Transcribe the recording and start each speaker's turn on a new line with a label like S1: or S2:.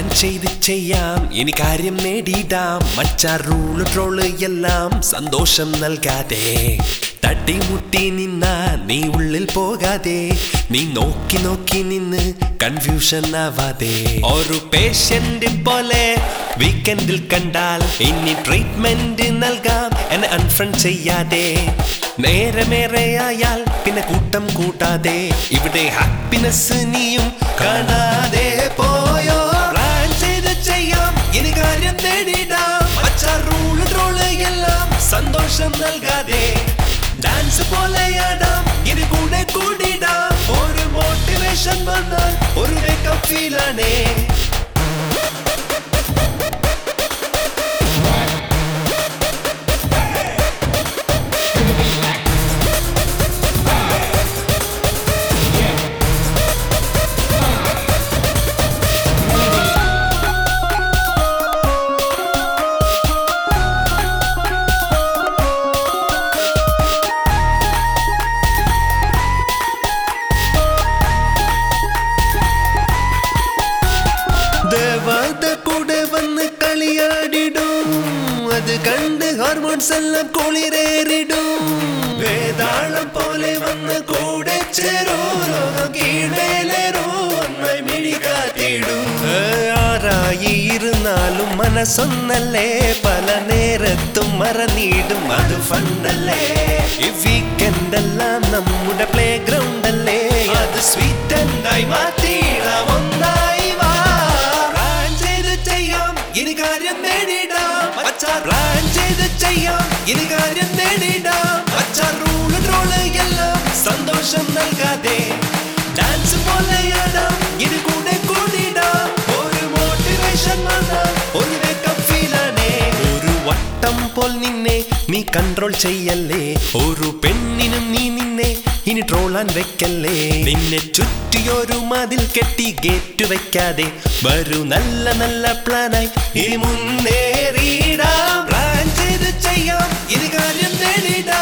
S1: plan ചെയ്ത് ചെയ്യാം ഇനി കാര്യം നേടിയിടാം മച്ചാ റൂള് ട്രോള് എല്ലാം സന്തോഷം നൽകാതെ തട്ടിമുട്ടി നിന്ന നീ ഉള്ളിൽ പോകാതെ നീ നോക്കി നോക്കി നിന്ന് കൺഫ്യൂഷൻ ആവാതെ ഒരു പേഷ്യന്റ് പോലെ വീക്കെൻഡിൽ കണ്ടാൽ ഇനി ട്രീറ്റ്മെന്റ് നൽകാം എന്നെ അൺഫ്രണ്ട് ചെയ്യാതെ നേരമേറെ ആയാൽ പിന്നെ കൂട്ടം കൂട്ടാതെ ഇവിടെ ഹാപ്പിനെസ് നീയും കാണാതെ പോയോ പ്ലാൻ ചെയ്ത് ചെയ്യാം ഇനി കാര്യം നേടിടാം അച്ഛാ റൂള് ട്രോള് എല്ലാം സന്തോഷം നൽകാതെ ഡാൻസ് പോലെയാടാം ഇനി കൂടെ കൂടിടാം ഒരു മോട്ടിവേഷൻ വന്നാൽ ഒരു വേക്കപ്പ് ഫീലാണേ ദേവാത കൂടെ വന്ന് കളിയാടിടും അത് കണ്ട് ഹോർമോൺസ് എല്ലാം കുളിരേറിടും വേതാളം പോലെ വന്ന് കൂടെ ചേരോ ലോകം കീഴേലേറോ ഒന്നായി മിഴി കാട്ടിടും ആരായി ഇരുന്നാലും മനസ്സൊന്നല്ലേ പല നേരത്തും മറന്നിടും അത് ഫണ്ടല്ലേ ഈ വീക്കെൻഡ് എല്ലാം നമ്മുടെ പ്ലേ ഗ്രൗണ്ട് അല്ലേ അത് സ്വീറ്റ് ആയി മാറ്റിയിടാം ഒന്നായി വാ പ്ലാൻ ചെയ്ത് ചെയ്യാം ഇനി കാര്യം നേടിടാം അച്ഛാ പ്ലാൻ ചെയ്ത് ചെയ്യാം ഇനി കാര്യം നേടിടാം അച്ഛാ റൂള് ട്രോള് എല്ലാം സന്തോഷം നൽകാതെ ഡാൻസ് പോലെയാടാം ഇനി കൂടെ കൂടിടാം ഒരു മോട്ടിവേഷൻ വന്നാൽ ഒരു വേക്കപ്പ് ഫീലാണേ ഒരു വട്ടം പോൽ നിന്നെ നീ കൺട്രോൾ ചെയ്യല്ലേ ഒരു പെണ്ണിനും നീ നിന്നെ ഇനി ട്രോളാൻ വെക്കല്ലേ നിന്നെ ചുറ്റിയൊരു മതിൽ കെട്ടി ഗേറ്റ് വെക്കാതെ വരൂ നല്ല നല്ല പ്ലാനായി ഇനി മുന്നേറിയിടാം പ്ലാൻ ചെയ്ത് ചെയ്യാം ഇത് കാര്യം നേടിടാം